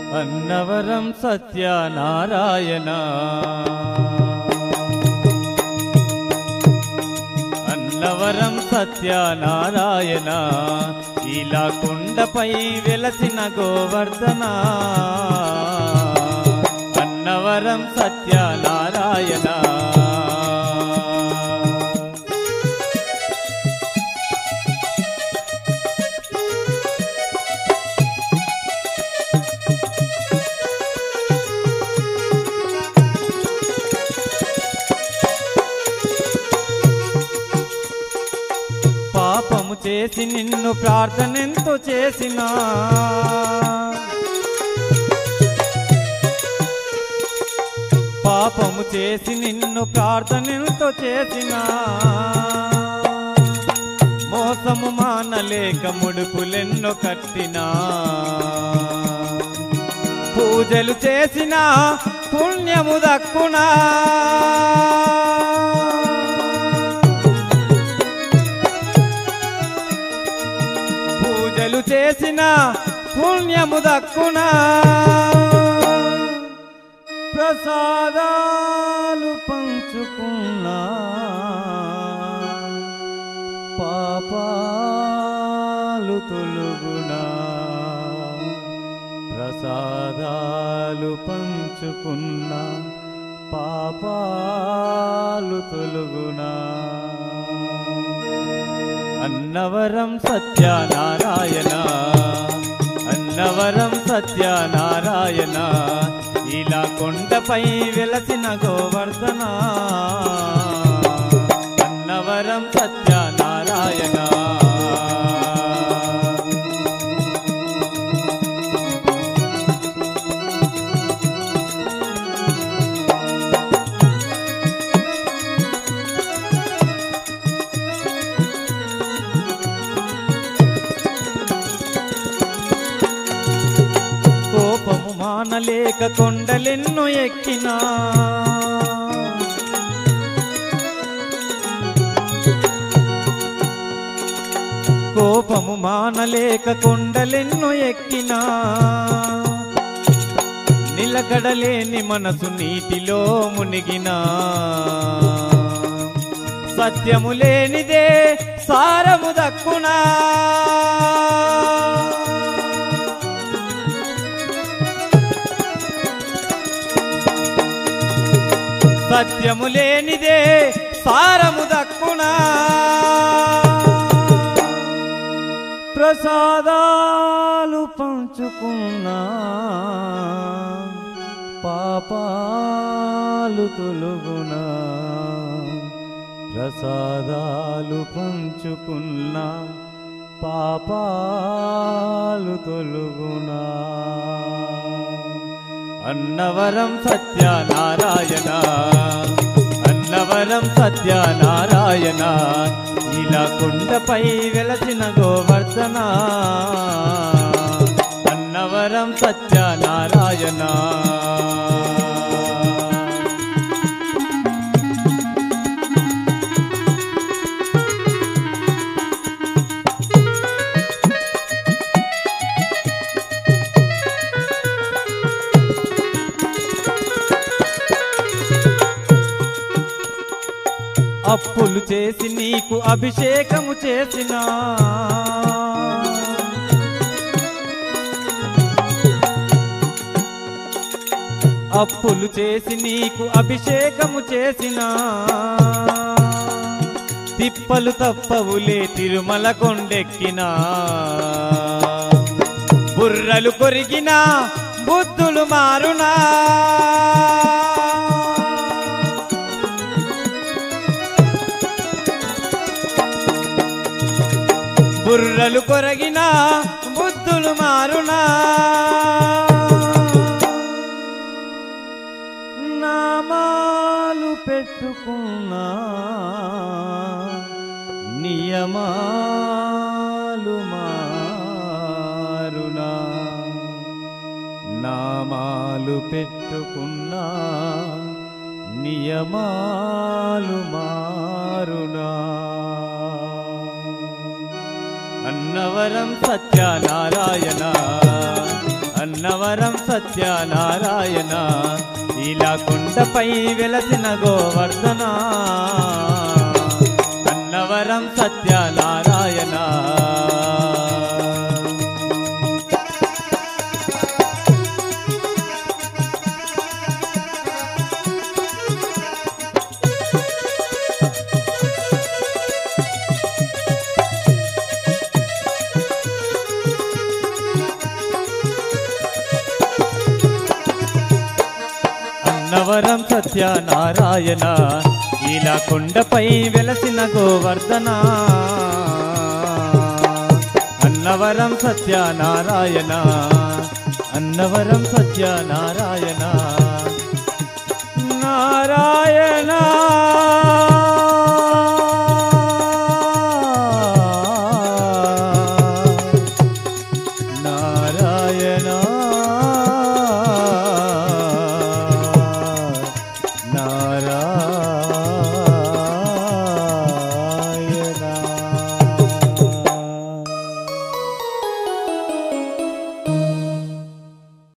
అన్నవరం సత్యనారాయణ అన్నవరం సత్యనారాయణ ఇలా కొండపై వెలసిన గోవర్ధన అన్నవరం సత్యనారాయణ పాపము చేసి నిన్ను ప్రార్థనెంతో చేసినా పాపము చేసి నిన్ను ప్రార్థనెంతో చేసినా మోసము మానలేక ముడుపులెన్నో కట్టినా పూజలు చేసిన పుణ్యము దక్కునా పూజలు చేసిన పుణ్యము దక్కునా ప్రసాదాలు పంచుకున్నా పాపాలు తొలుగునా ప్రసాదాలు పంచుకున్నా పాపాలు తొలుగునా అన్నవరం సత్యనారాయణ అన్నవరం సత్యనారాయణ ఇలా కొండపై వెలసిన గోవర్ధన అన్నవరం సత్యనారాయణ కోపము మానలేక కొండలెన్నో ఎక్కినా కోపము మానలేక కొండలెన్నో ఎక్కినా నిలకడలేని మనసు నీటిలో మునిగినా సత్యము లేనిదే సారము దక్కునా సత్యము లేనిదే సారము దక్కునా ప్రసాదాలు పంచుకున్నా పాపాలు తొలుగునా ప్రసాదాలు పంచుకున్నా పాపాలు తొలుగునా అన్నవరం సత్యనారాయణ అన్నవరం సత్యనారాయణ ఇలా కొండపై వెలసిన గోవర్ధన అన్నవరం సత్యనారాయణ అప్పులు చేసి నీకు అభిషేకము చేసిన అప్పులు చేసి నీకు అభిషేకము చేసిన తిప్పలు తప్పవులే తిరుమల కొండెక్కినా బుర్రలు కొరిగిన బుద్ధులు మారునా బుర్రలు కొరగిన బుద్ధులు మారునా నామాలు పెట్టుకున్నా నియమాలు మారునా నామాలు పెట్టుకున్నా నియమాలు మారునా అన్నవరం సత్యనారాయణ అన్నవరం సత్యనారాయణ ఇలా కొండపై వెలసిన గోవర్ధన అన్నవరం సత్యనారాయణ అన్నవరం సత్యనారాయణ ఇలా కొండపై వెలసిన గోవర్ధన అన్నవరం సత్యనారాయణ అన్నవరం సత్యనారాయణ నారాయణ